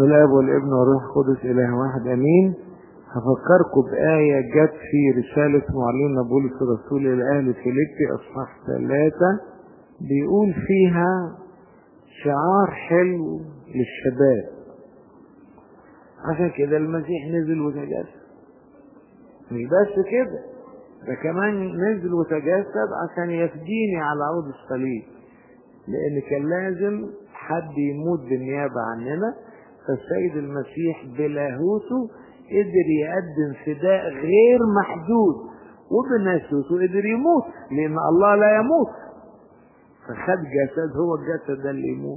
بسم الله والابن والروح القدس اله واحد امين هفكركم بآية جت في رسالة معلمنا بولس الرسول إلى أهل فيليبي أصحاح ثلاثة بيقول فيها شعار حلو للشباب عشان كده المسيح نزل وتجسد مش بس كده ده كمان نزل وتجسد عشان يفديني على عود الصليب لأن كان لازم حد يموت بالنيابة عننا فالسيد المسيح بلاهوته قدر يقدم فداء غير محدود وبناسوته قدر يموت لأن الله لا يموت فخد جسد هو الجسد ده اللي يموت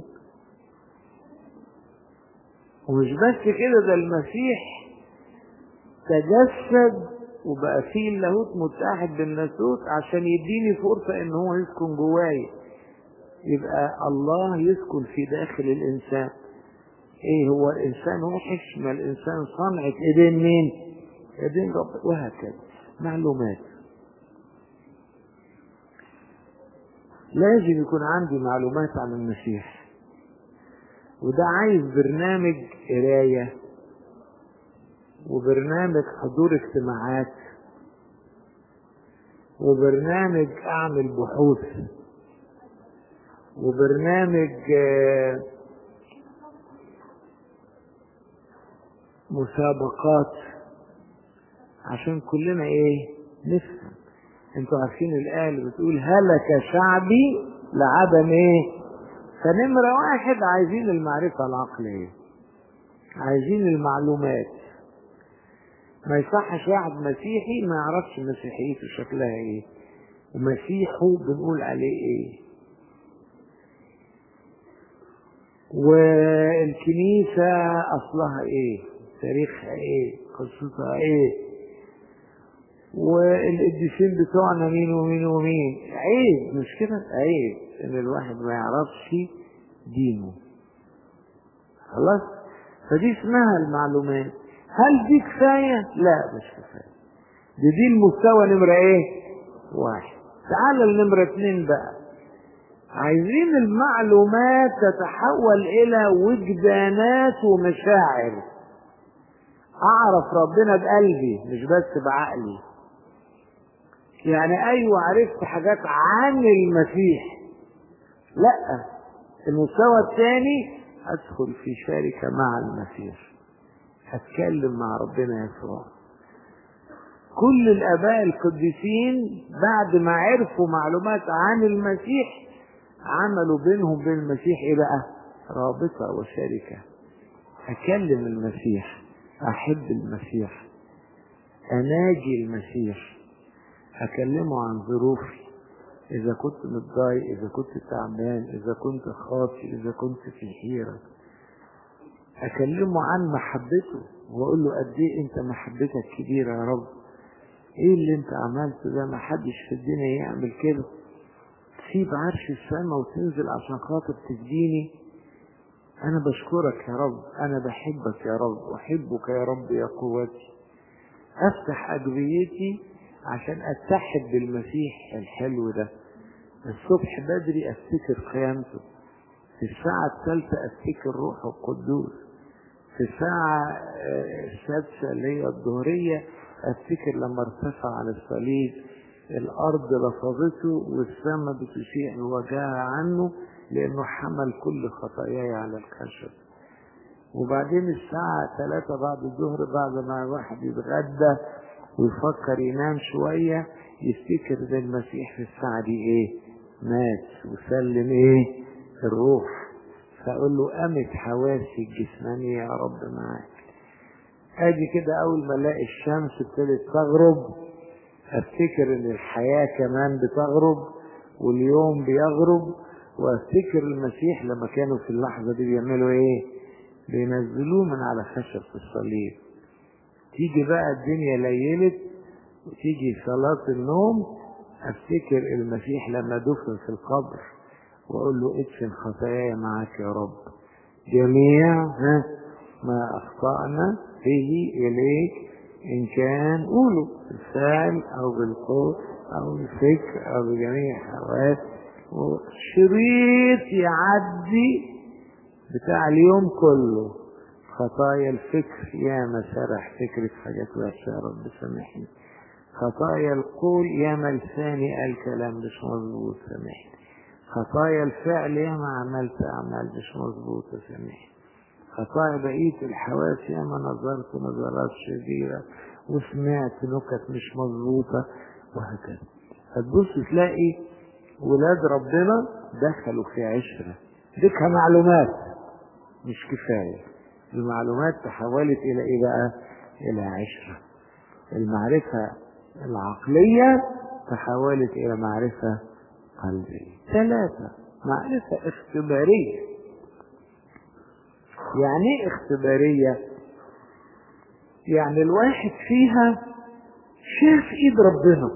ومش بس كده ده المسيح تجسد وبقى فيه اللاهوت متحد بالناسوت عشان يديني فرصة ان هو يسكن جوايا يبقى الله يسكن في داخل الانسان ايه هو الانسان وحش ما الانسان صنعة ايدين مين ايدين رب وهكذا معلومات لازم يكون عندي معلومات عن المسيح وده عايز برنامج قراية وبرنامج حضور اجتماعات وبرنامج اعمل بحوث وبرنامج مسابقات عشان كلنا ايه نفهم انتوا عارفين الآية اللي بتقول هلك شعبي لعدم ايه فنمرة واحد عايزين المعرفة العقلية عايزين المعلومات ما يصحش واحد مسيحي ما يعرفش مسيحيته شكلها ايه ومسيحه بنقول عليه ايه والكنيسة أصلها إيه تاريخها إيه قصتها إيه والقديسين بتوعنا مين ومين ومين عيب مش كده عيب إن الواحد ما يعرفش دينه خلاص فدي اسمها المعلومات هل دي كفاية؟ لا مش كفاية دي دي المستوى نمرة ايه؟ واحد تعال النمرة اتنين بقى عايزين المعلومات تتحول الى وجدانات ومشاعر اعرف ربنا بقلبي مش بس بعقلي يعني ايوه عرفت حاجات عن المسيح لا المستوى الثاني ادخل في شركة مع المسيح اتكلم مع ربنا يسوع كل الاباء القديسين بعد ما عرفوا معلومات عن المسيح عملوا بينهم وبين المسيح ايه بقى رابطة وشركة اكلم المسيح احب المسيح اناجي المسيح اكلمه عن ظروفي اذا كنت متضايق اذا كنت تعبان اذا كنت خاطي اذا كنت في حيرة اكلمه عن محبته واقول له قد ايه انت محبتك كبيرة يا رب ايه اللي انت عملته ده ما حدش في الدنيا يعمل كده تسيب عرش السماء وتنزل عشان خاطر تديني انا بشكرك يا رب انا بحبك يا رب احبك يا رب يا قوتي افتح اجبيتي عشان اتحد بالمسيح الحلو ده الصبح بدري افتكر قيامته في الساعة الثالثة افتكر روحه القدوس في الساعة السادسة اللي هي الظهرية افتكر لما ارتفع على الصليب الارض لفظته والسماء بتشيع وجهها عنه لانه حمل كل خطاياي على الخشب وبعدين الساعة ثلاثة بعد الظهر بعد ما الواحد يتغدى ويفكر ينام شوية يفتكر ان المسيح في الساعة دي ايه مات وسلم ايه الروح فاقول له قامت حواسي الجسمانية يا رب معاك اجي كده اول ما الاقي الشمس ابتدت تغرب افتكر ان الحياة كمان بتغرب واليوم بيغرب وافتكر المسيح لما كانوا في اللحظة دي بيعملوا ايه بينزلوه من على خشب في الصليب تيجي بقى الدنيا ليلت وتيجي صلاة النوم افتكر المسيح لما دفن في القبر واقول له ادفن خطاياي معك يا رب جميع ها ما اخطأنا به اليك ان كان قولوا بالفعل او بالقول او بالفكر او بجميع الحواس شريط يعدي بتاع اليوم كله خطايا الفكر يا ما سرح فكري في حاجات وحشة يا رب سامحني خطايا القول يا ما لساني قال كلام مش مظبوط سامحني خطايا الفعل يا ما عملت أعمال مش مظبوطة سامحني خطايا بقية الحواس يا ما نظرت نظرات شريرة وسمعت نكت مش مظبوطة وهكذا هتبص تلاقي ولاد ربنا دخلوا في عشرة ديكها معلومات مش كفاية المعلومات تحولت إلى إيه بقى؟ إلى عشرة المعرفة العقلية تحولت إلى معرفة قلبية ثلاثة معرفة اختبارية يعني ايه اختبارية؟ يعني الواحد فيها شاف ايد ربنا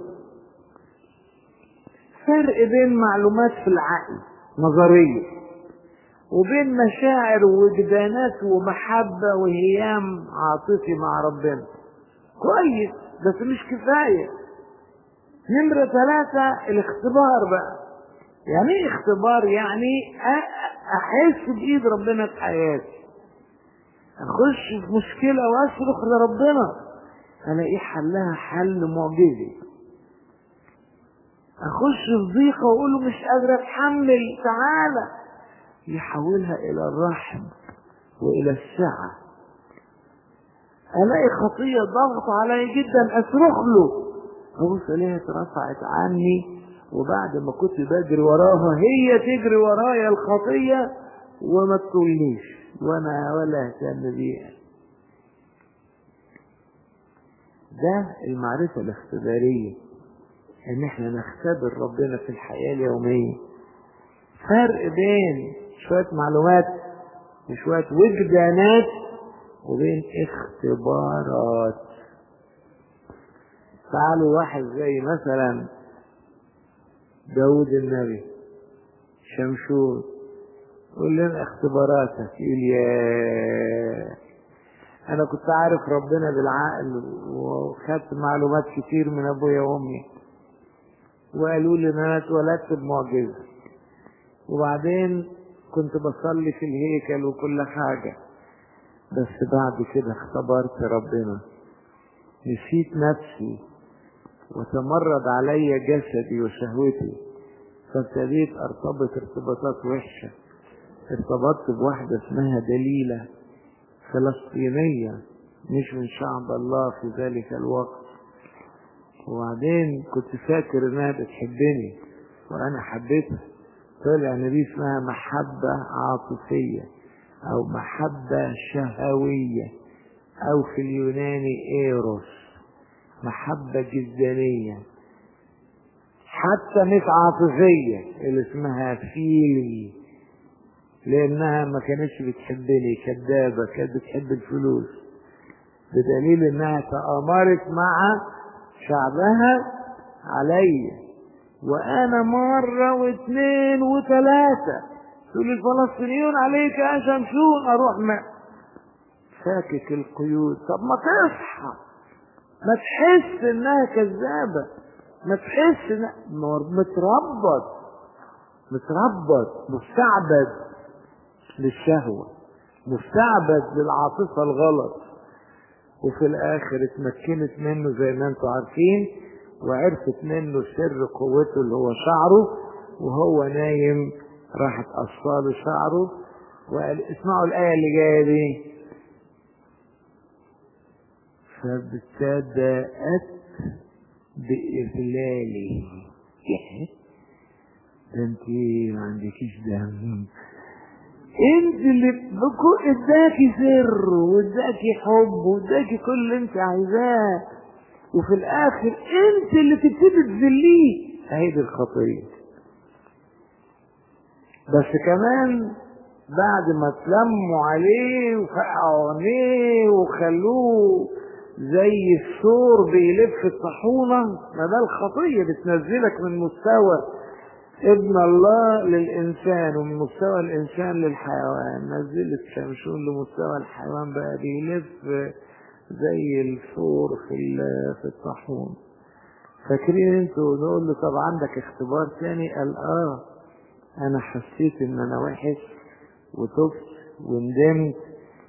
فرق بين معلومات في العقل نظرية وبين مشاعر ووجدانات ومحبة وهيام عاطفي مع ربنا كويس بس مش كفاية نمرة ثلاثة الاختبار بقى يعني ايه اختبار يعني احس بايد ربنا في حياتي اخش في مشكلة واصرخ لربنا الاقي حلها حل معجزي اخش في ضيقة واقول له مش قادر اتحمل تعالى يحولها الى الرحم والى السعة الاقي خطية ضغط علي جدا اصرخ له ابص الاقيها اترفعت عني وبعد ما كنت بجري وراها هي تجري ورايا الخطية وما تطولنيش وانا ولا اهتم بيها ده المعرفة الاختبارية ان احنا نختبر ربنا في الحياة اليومية فرق بين شوية معلومات وشوية وجدانات وبين اختبارات تعالوا واحد زي مثلا داود النبي شمشون قول لنا اختباراتك يقول يا انا كنت عارف ربنا بالعقل وخدت معلومات كتير من ابويا وامي وقالوا لي ان انا اتولدت بمعجزه وبعدين كنت بصلي في الهيكل وكل حاجه بس بعد كده اختبرت ربنا نسيت نفسي وتمرد علي جسدي وشهوتي فابتديت ارتبط ارتباطات وحشه ارتبطت بواحدة اسمها دليلة فلسطينية مش من شعب الله في ذلك الوقت وبعدين كنت فاكر انها بتحبني وانا حبيتها طلع ان دي اسمها محبة عاطفية او محبة شهوية او في اليوناني ايروس محبة جدانية حتى مش عاطفية اللي اسمها فيلي لانها ما كانتش بتحبني كدابة كانت بتحب الفلوس بدليل انها تآمرت مع شعبها علي وانا مرة واثنين وثلاثة تقول الفلسطينيون عليك يا شمشون اروح ما فاكك القيود طب ما تصحى ما تحس انها كذابة ما تحس انها متربط متربط مستعبد للشهوة مستعبد للعاطفة الغلط وفي الاخر اتمكنت منه زي ما انتم عارفين وعرفت منه سر قوته اللي هو شعره وهو نايم راحت قصاله شعره وقال اسمعوا الآية اللي جاية دي فابتدأت بإذلاله ده انت ما عندكيش دم انت اللي بكل اداكي سر واداكي حب واداكي كل اللي انت عايزاه وفي الاخر انت اللي تبتدي تذليه اهي دي الخطيه بس كمان بعد ما تلموا عليه وفقعوا عينيه وخلوه زي الثور بيلف الطاحونه ما ده الخطيه بتنزلك من مستوى ابن الله للإنسان ومن مستوى الإنسان للحيوان نزلت شمشون لمستوى الحيوان بقى بيلف زي الثور في في الطاحون فاكرين انتوا نقول له طب عندك اختبار تاني قال اه انا حسيت ان انا وحش وتبت وندمت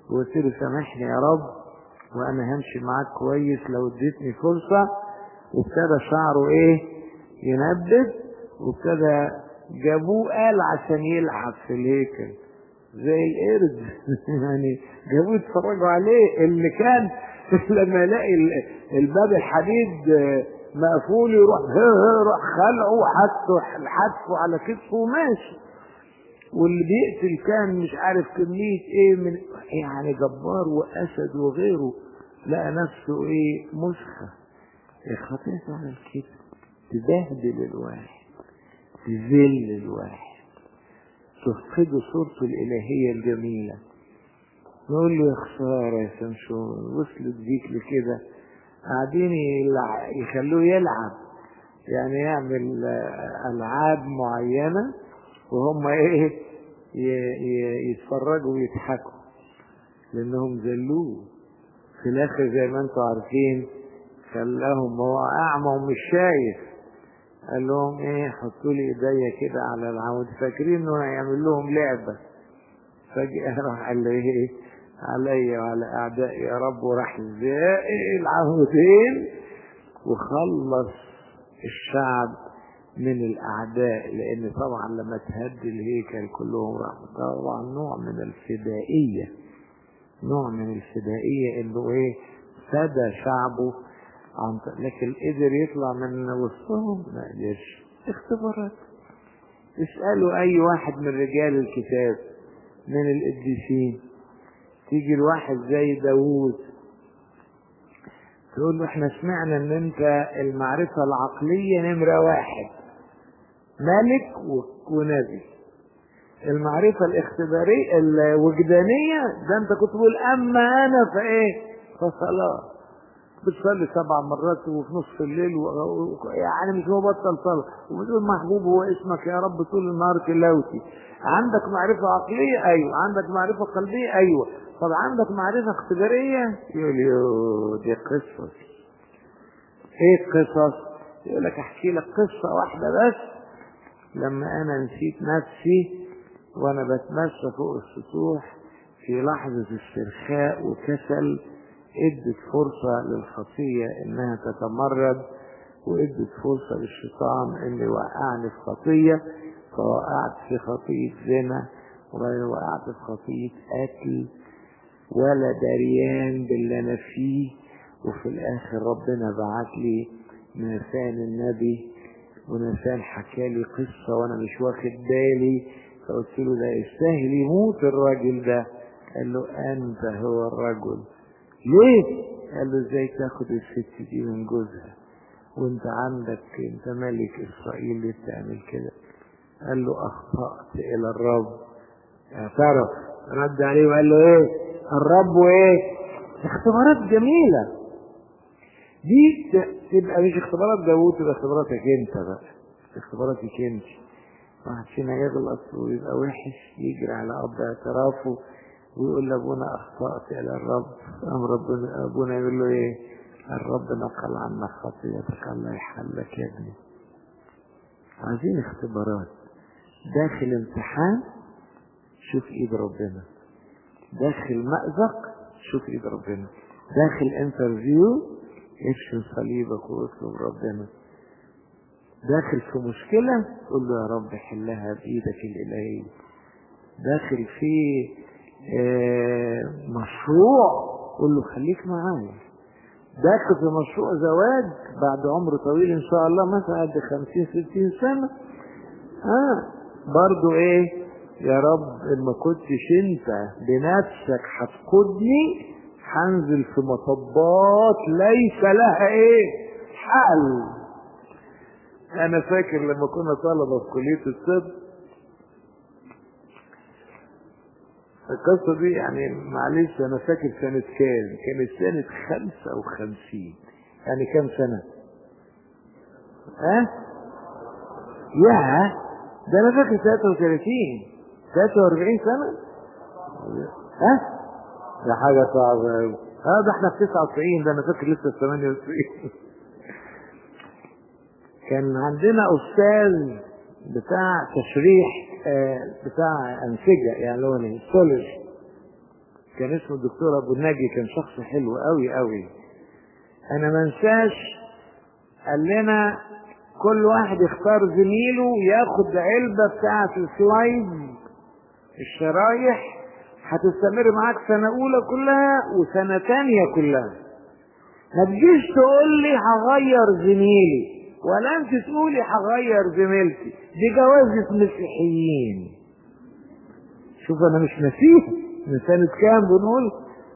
وقلت له سامحني يا رب وانا همشي معاك كويس لو اديتني فرصة وابتدى شعره ايه ينبت وابتدى جابوه قال عشان يلعب في الهيكل زي القرد يعني جابوه يتفرجوا عليه اللي كان لما يلاقي الباب الحديد مقفول يروح يروح خلعه وحطه حتفه على كتفه وماشي واللي بيقتل كان مش عارف كمية ايه من يعني جبار واسد وغيره لقى نفسه ايه مسخة الخطيئة تعمل كده تبهدل الواحد تذل الواحد تفقده صورته الإلهية الجميلة نقول له يا خسارة يا سمشون وصلت بيك لكده قاعدين يخلوه يلعب يعني يعمل ألعاب معينة وهم ايه يتفرجوا ويضحكوا لانهم ذلوه في الاخر زي ما انتم عارفين خلاهم هو اعمى ومش شايف قال لهم ايه حطوا لي ايديا كده على العمود فاكرين انه هيعمل لهم لعبه فجاه راح قال لي ايه عليا وعلى اعدائي يا رب وراح زائق العمودين وخلص الشعب من الأعداء لأن طبعا لما تهد الهيكل كلهم راحوا طبعا نوع من الفدائية نوع من الفدائية إنه إيه فدى شعبه عن لكن قدر يطلع من وسطهم ما قدرش اختبارات اسألوا أي واحد من رجال الكتاب من القديسين تيجي الواحد زي داوود تقول له احنا سمعنا ان انت المعرفة العقلية نمرة واحد ملك ونبي المعرفة الاختبارية الوجدانية ده انت كنت تقول اما انا فايه فصلاة بتصلي سبع مرات وفي نصف الليل و... يعني مش مبطل صلاة وبتقول محبوب هو اسمك يا رب طول النهار تلاوتي عندك معرفة عقلية ايوه عندك معرفة قلبية ايوه طب عندك معرفة اختبارية يقول يو دي قصص ايه القصص يقول لك احكي لك قصة واحدة بس لما انا نسيت نفسي وانا بتمشى فوق السطوح في لحظة استرخاء وكسل ادت فرصة للخطية انها تتمرد وادت فرصة للشيطان انه يوقعني في خطية فوقعت في خطية زنا وبعدين وقعت في خطية قتل ولا دريان باللي انا فيه وفي الاخر ربنا بعت لي نسان النبي ونسان حكى لي قصة وانا مش واخد بالي فقلت له ده يستاهل يموت الراجل ده قال له انت هو الرجل ليه قال له ازاي تاخد الست دي من جوزها وانت عندك انت ملك اسرائيل اللي بتعمل كده قال له اخطأت الى الرب اعترف رد عليه وقال له ايه الرب وايه اختبارات جميلة دي تبقى مش اختبارات داوود تبقى اختباراتك انت بقى اختباراتك انت واحد فينا يغلط ويبقى وحش يجري على اب اعترافه ويقول لابونا اخطأت الى الرب قام ربنا ابونا يقول له ايه الرب نقل عنك خطيئتك الله يحلك يا ابني عايزين اختبارات داخل امتحان شوف ايد ربنا داخل مأزق شوف ايد ربنا داخل انترفيو افشل صليبك واطلب ربنا داخل في مشكلة قول له يا رب حلها بإيدك الإلهية داخل في اه مشروع قول له خليك معايا داخل في مشروع زواج بعد عمر طويل ان شاء الله مثلا قد خمسين ستين سنة اه برضو ايه يا رب ان ما كنتش انت بنفسك هتقودني هنزل في مطبات ليس لها ايه حل انا فاكر لما كنا طلبة في كلية الطب القصة دي يعني معلش انا فاكر سنة كام كانت سنة خمسة وخمسين يعني كام سنة ها أه؟ يا ده انا فاكر 33 43 سنة ها أه؟ ده حاجة صعبة أوي اه ده احنا في 99 ده انا فاكر لسه في 98 كان عندنا استاذ بتاع تشريح آه بتاع انسجه يعني اللي هو السولج كان اسمه الدكتور ابو النجي كان شخص حلو قوي قوي انا ما انساش قال لنا كل واحد يختار زميله ياخد علبة بتاعة السلايد الشرايح هتستمر معاك سنة أولى كلها وسنة تانية كلها ما تجيش تقول لي هغير زميلي ولا انت تقولي هغير زميلتي دي جوازة مسيحيين شوف انا مش نسيه من سنة كام بنقول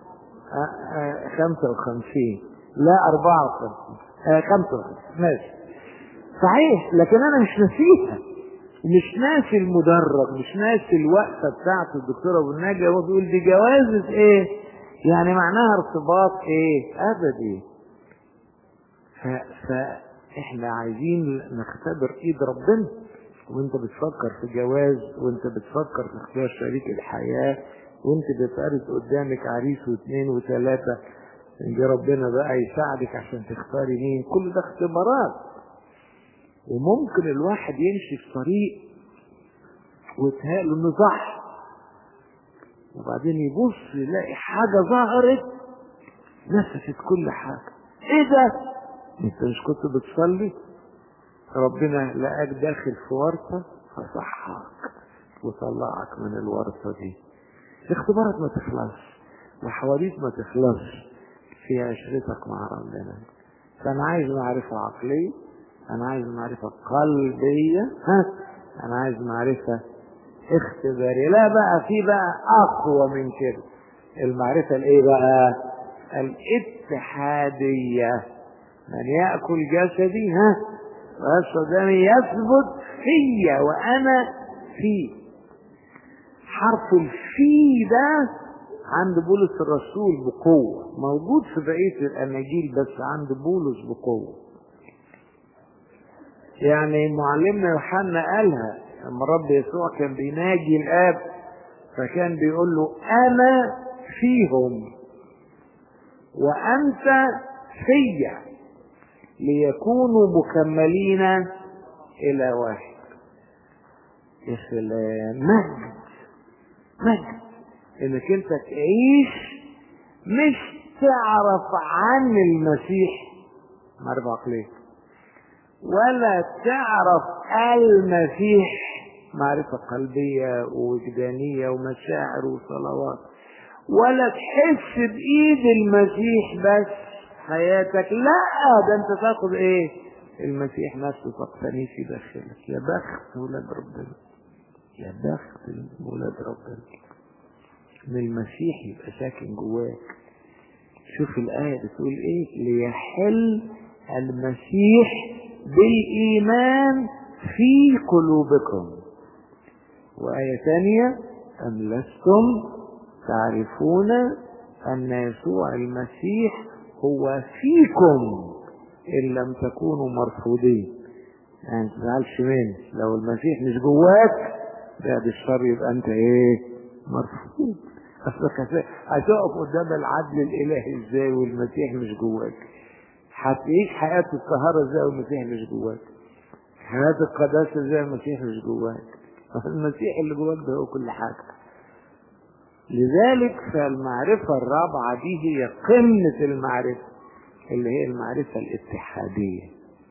خمسة وخمسين لا أربعة وخمسين خمسة وخمسين ماشي صحيح لكن أنا مش نسيها مش ناسي المدرج مش ناسي الوقفة بتاعت الدكتور أبو النجا هو بيقول دي جوازة إيه؟ يعني معناها ارتباط إيه؟ أبدي ف... فإحنا عايزين نختبر إيد ربنا وانت بتفكر في جواز وانت بتفكر في اختيار شريك الحياة وانت بتعرض قدامك عريس واثنين وثلاثة ان ربنا بقى يساعدك عشان تختاري مين كل ده اختبارات وممكن الواحد يمشي في طريق ويتهيأله انه صح وبعدين يبص يلاقي حاجة ظهرت نسفت كل حاجة ايه ده انت مش كنت بتصلي ربنا لقاك داخل في ورطة فصحك وطلعك من الورطة دي الاختبارات ما تخلصش وحواديت ما تخلصش في عشرتك مع ربنا فانا عايز معرفة عقلية انا عايز معرفة قلبية ها انا عايز معرفة اختبارية لا بقى في بقى اقوى من كده المعرفة الايه بقى الاتحادية من يأكل جسدي ها ويشرب دمي يثبت فيا وانا فيه حرف الفي ده عند بولس الرسول بقوة موجود في بقية الأناجيل بس عند بولس بقوة يعني معلمنا يوحنا قالها لما رب يسوع كان بيناجي الآب فكان بيقول له أنا فيهم وأنت فيا ليكونوا مكملين إلى واحد يا سلام مجد مجد انك انت تعيش مش تعرف عن المسيح معرفة عقلية ولا تعرف المسيح معرفة قلبية ووجدانية ومشاعر وصلوات ولا تحس بإيد المسيح بس حياتك لا ده انت تاخد ايه المسيح نفسه تقتني في داخلك يا بخت ولاد ربنا يا بخت ولاد ربنا ان المسيح يبقى ساكن جواك شوف الآية بتقول ايه ليحل المسيح بالإيمان في قلوبكم وآية ثانية أم لستم تعرفون أن يسوع المسيح هو فيكم إن لم تكونوا مرفوضين يعني تزعلش مني لو المسيح مش جواك بعد الشر يبقى أنت إيه مرفوض أصلك هتقف قدام العدل الإلهي إزاي والمسيح مش جواك هتعيش حياة الطهارة إزاي والمسيح مش جواك حياة القداسة إزاي والمسيح مش جواك المسيح اللي جواك ده هو كل حاجة لذلك فالمعرفة الرابعة دي هي قمة المعرفة اللي هي المعرفة الاتحادية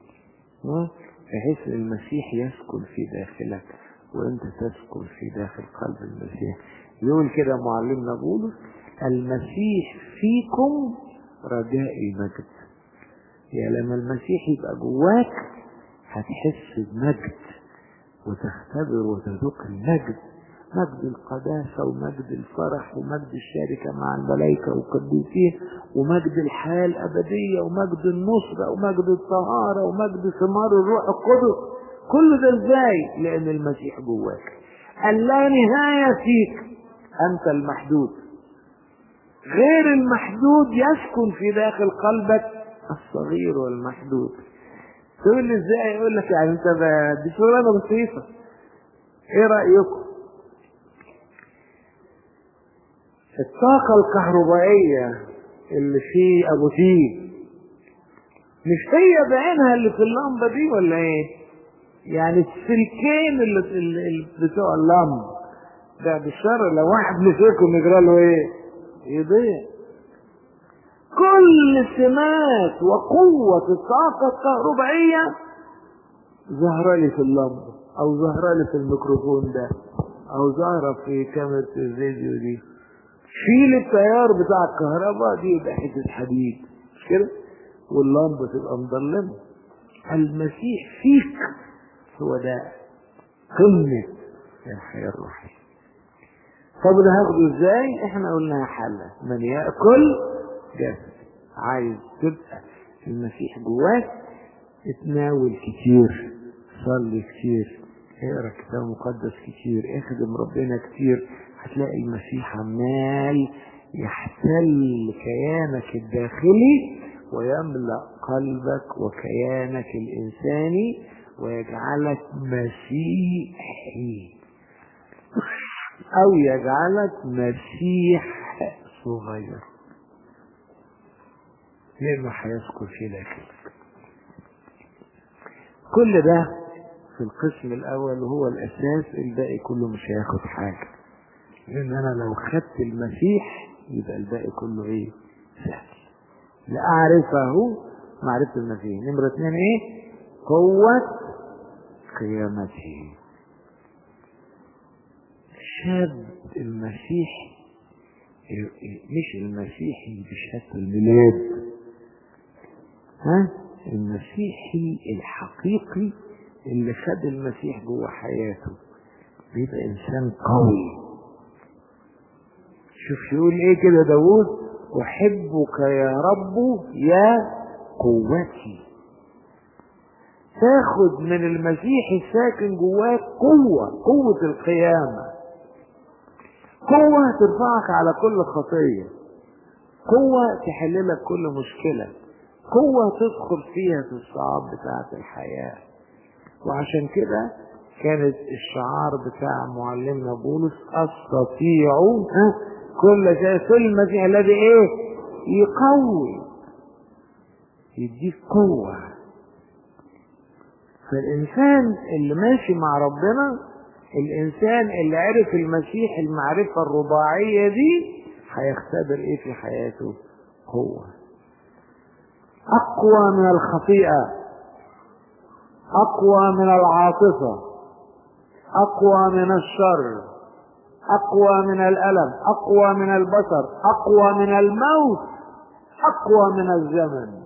بحيث المسيح يسكن في داخلك وانت تسكن في داخل قلب المسيح يقول كده معلمنا بولس المسيح فيكم رجاء المجد يا لما المسيح يبقى جواك هتحس بمجد وتختبر وتذوق المجد مجد القداسة ومجد الفرح ومجد الشركة مع الملائكة والقديسين ومجد الحياة الأبدية ومجد النصرة ومجد الطهارة ومجد ثمار الروح القدس كل ده ازاي؟ لأن المسيح جواك اللا نهاية فيك أنت المحدود غير المحدود يسكن في داخل قلبك الصغير والمحدود تقول لي ازاي يقول لك يعني انت دي شغلانه بسيطه ايه رايكم الطاقة الكهربائية اللي في أبو تيب مش هي بعينها اللي في اللمبة دي ولا إيه؟ يعني السلكين اللي, اللي بتوع اللمبة بعد الشر لو واحد مسكهم يجرى له إيه؟ يضيع كل سمات وقوة الطاقة الكهربائية ظاهرة لي في اللمبة أو ظاهرة لي في الميكروفون ده أو ظاهرة في كاميرا الفيديو دي شيل التيار بتاع الكهرباء دي يبقى حتة حديد مش كده؟ واللمبة تبقى مظلمة المسيح فيك هو ده قمة الحياة الروحية طب ده هاخده ازاي؟ احنا قلنا حلة من يأكل جسد عايز تبقى المسيح جواك اتناول كتير صلي كتير اقرا كتاب مقدس كتير اخدم ربنا كتير هتلاقي المسيح عمال يحتل كيانك الداخلي ويملأ قلبك وكيانك الإنساني ويجعلك مسيحي أو يجعلك مسيح صغير لأنه هيذكر في ذلك كل ده في القسم الأول وهو الأساس الباقي كله مش هياخد حاجة لأن أنا لو خدت المسيح يبقى الباقي كله إيه؟ سهل لأعرفه معرفة المسيح نمرة اثنين إيه؟ قوة قيامته شاب المسيح مش المسيحي بشهادة الميلاد ها المسيحي الحقيقي اللي خد المسيح جوه حياته بيبقى انسان قوي شوف يقول ايه كده داوود احبك يا رب يا قوتي تاخد من المسيح الساكن جواك قوة قوة القيامة قوة ترفعك على كل خطية قوة تحللك كل مشكلة قوة تدخل فيها في الصعاب بتاعة الحياة وعشان كده كانت الشعار بتاع معلمنا بولس استطيع كل شيء كل المسيح الذي ايه يقوي يديك قوة فالإنسان اللي ماشي مع ربنا الإنسان اللي عرف المسيح المعرفة الرباعية دي هيختبر إيه في حياته؟ قوة أقوى من الخطيئة أقوى من العاطفة أقوى من الشر أقوى من الألم أقوى من البشر أقوى من الموت أقوى من الزمن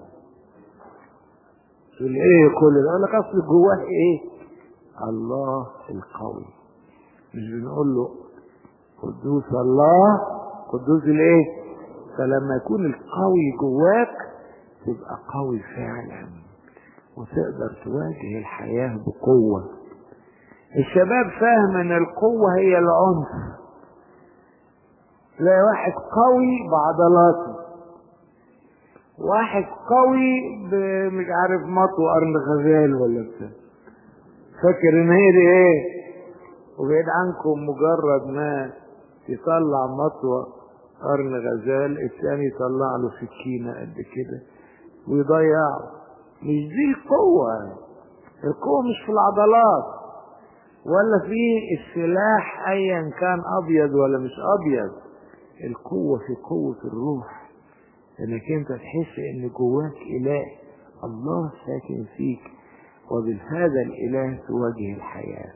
تقول ايه كل ده يقول لك اصل جواه ايه الله القوي مش بنقول له قدوس الله قدوس الايه فلما يكون القوي جواك تبقى قوي فعلا وتقدر تواجه الحياة بقوة الشباب فاهم ان القوة هي العنف تلاقي واحد قوي بعضلاته واحد قوي مش عارف مطو قرن غزال ولا بتاع فاكر ان هي دي ايه وبعيد عنكم مجرد ما يطلع مطوة قرن غزال الثاني يطلع له سكينة قد كده ويضيعه مش دي القوة القوة مش في العضلات ولا في السلاح ايا كان ابيض ولا مش ابيض القوة في قوة الروح انك انت تحس ان جواك اله الله ساكن فيك وبهذا الاله تواجه الحياة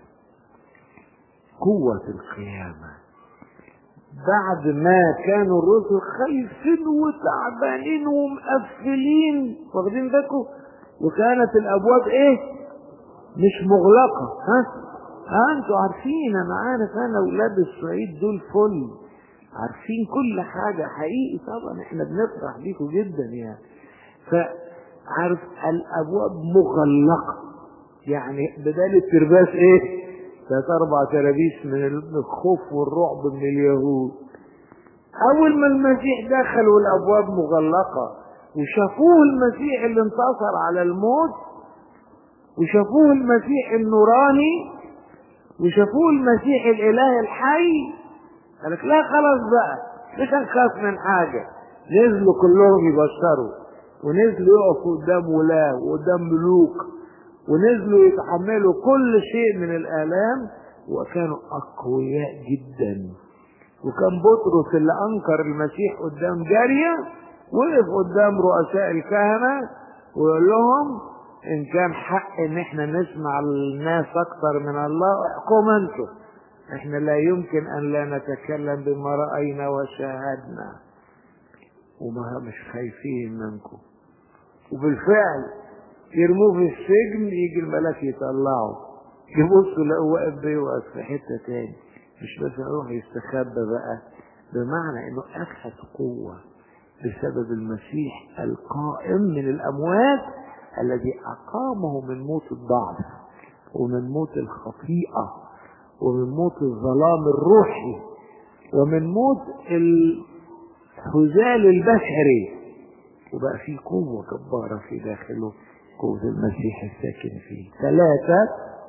قوة القيامة بعد ما كانوا الرسل خايفين وتعبانين ومقفلين واخدين بالكم وكانت الابواب ايه مش مغلقة ها ها انتوا عارفين انا عارف انا اولاد الصعيد دول فل عارفين كل حاجة حقيقي طبعا احنا بنفرح بيكم جدا يعني فعارف الابواب مغلقة يعني بدال الترباس ايه ثلاث اربع ترابيس من الخوف والرعب من اليهود اول ما المسيح دخل والابواب مغلقة وشافوه المسيح اللي انتصر على الموت وشافوه المسيح النوراني وشافوه المسيح الاله الحي قالك لا خلاص بقى مش هنخاف من حاجة نزلوا كلهم يبشروا ونزلوا يقفوا قدام ولاة وقدام ملوك ونزلوا يتحملوا كل شيء من الآلام وكانوا أقوياء جدا وكان بطرس اللي انكر المسيح قدام جارية وقف قدام رؤساء الكهنة ويقول لهم ان كان حق ان احنا نسمع الناس اكتر من الله احكم انتم احنا لا يمكن ان لا نتكلم بما رأينا وشاهدنا وما مش خايفين منكم وبالفعل يرموه في السجن يجي الملاك يطلعه يبصوا لقوا واقف بيوقف في حته تاني مش بس يروح يستخبى بقى بمعنى انه اخذ قوه بسبب المسيح القائم من الاموات الذي اقامه من موت الضعف ومن موت الخطيئه ومن موت الظلام الروحي ومن موت الهزال البشري وبقى في قوة جبارة في داخله قوة المسيح الساكن فيه ثلاثة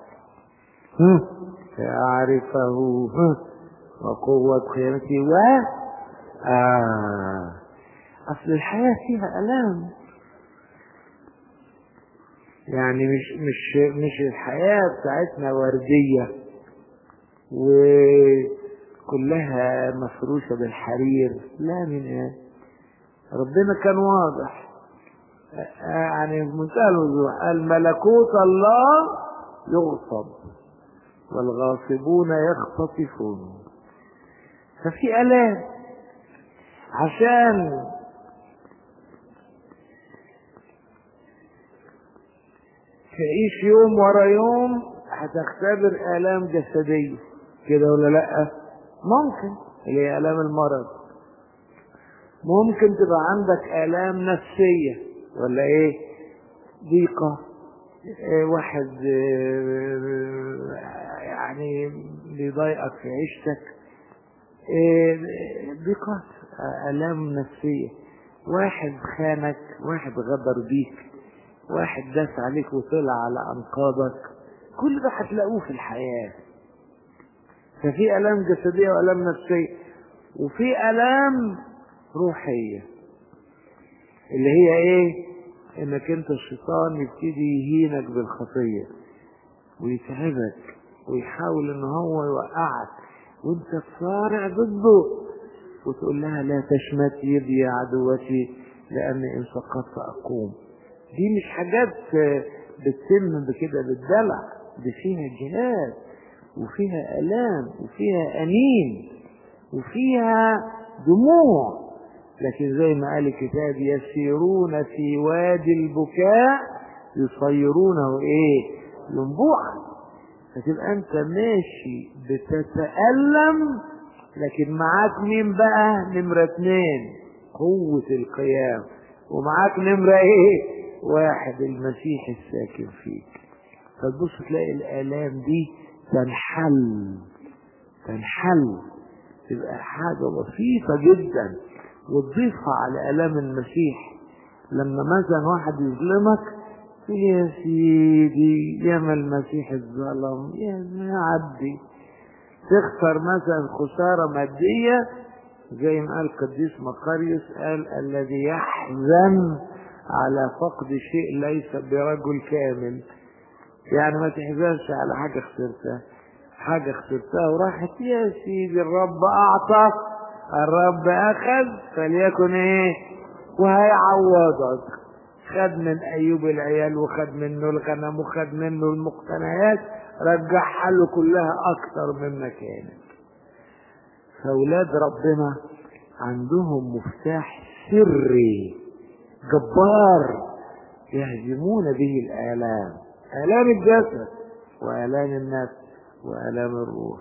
فأعرفه وقوة قيامته و آه. أصل الحياة فيها ألام يعني مش مش مش الحياة بتاعتنا وردية وكلها مفروشة بالحرير لا من ايه ربنا كان واضح يعني بمنتهى الوضوح قال ملكوت الله يغصب والغاصبون يختطفون ففي آلام عشان تعيش يوم ورا يوم هتختبر آلام جسدية كده ولا لأ؟ ممكن اللي هي آلام المرض ممكن تبقى عندك آلام نفسية ولا إيه؟ ضيقة إيه واحد إيه يعني بيضايقك في عيشتك إيه ضيقات آلام نفسية واحد خانك واحد غدر بيك واحد داس عليك وطلع على أنقاضك كل ده هتلاقوه في الحياة ففي آلام جسدية وآلام نفسية وفي آلام روحية اللي هي ايه انك انت الشيطان يبتدي يهينك بالخطية ويتعبك ويحاول ان هو يوقعك وانت تصارع ضده وتقول لها لا تشمت يدي يا عدوتي لاني ان سقطت اقوم دي مش حاجات بتتم بكده بالدلع دي فيها جهاد وفيها الام وفيها انين وفيها دموع لكن زي ما قال الكتاب يسيرون في وادي البكاء يصيرونه ايه ينبوعا فتبقى انت ماشي بتتألم لكن معاك مين بقى نمرة اتنين قوة القيام ومعاك نمرة ايه واحد المسيح الساكن فيك فتبص تلاقي الآلام دي تنحل تنحل تبقى حاجة بسيطة جدا وتضيفها على آلام المسيح لما مثلا واحد يظلمك يا سيدي يا ما المسيح الظلم يا ما عدي تخسر مثلا خسارة مادية زي ما قال القديس مقاريوس قال الذي يحزن على فقد شيء ليس برجل كامل يعني ما تحزنش على حاجة خسرتها حاجة خسرتها وراحت يا سيدي الرب أعطى الرب أخذ فليكن إيه وهيعوضك خد من أيوب العيال وخد منه الغنم وخد منه المقتنيات رجعها له كلها أكثر مما كانت فأولاد ربنا عندهم مفتاح سري جبار يهزمون به الآلام آلام الجسد وآلام النفس وآلام الروح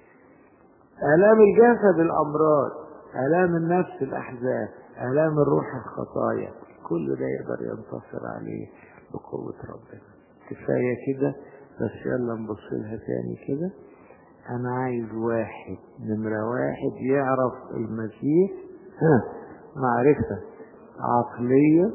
آلام الجسد الأمراض آلام النفس الأحزان آلام الروح الخطايا كل ده يقدر ينتصر عليه بقوة ربنا كفاية كده بس يلا نبص لها تاني كده أنا عايز واحد نمرة واحد يعرف المسيح ها معرفة عقلية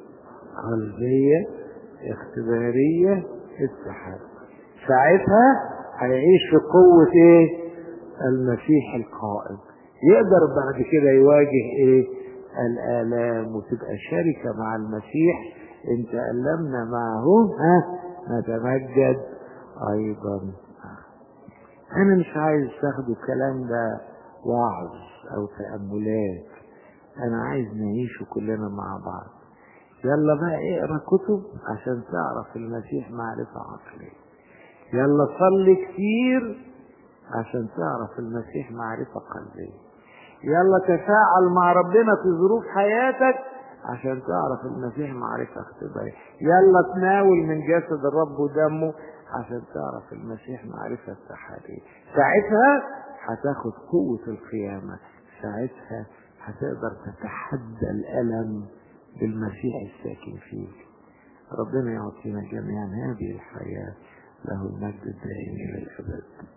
قلبية اختبارية اتحاد ساعتها هيعيش في قوة ايه المسيح القائم يقدر بعد كده يواجه ايه الآلام وتبقى شركة مع المسيح ان تألمنا معه ها نتمجد ايضا انا مش عايز تاخدوا الكلام ده وعظ او تأملات انا عايز نعيشه كلنا مع بعض يلا بقى اقرا كتب عشان تعرف المسيح معرفة عقلية يلا صلي كتير عشان تعرف المسيح معرفة قلبية يلا تفاعل مع ربنا في ظروف حياتك عشان تعرف المسيح معرفة اختبارية يلا تناول من جسد الرب ودمه عشان تعرف المسيح معرفة اتحادية ساعتها هتاخد قوة القيامة ساعتها هتقدر تتحدى الألم بالمسيح الساكن فيك ربنا يعطينا جميعا هذه الحياة له المجد الدائم إلى الأبد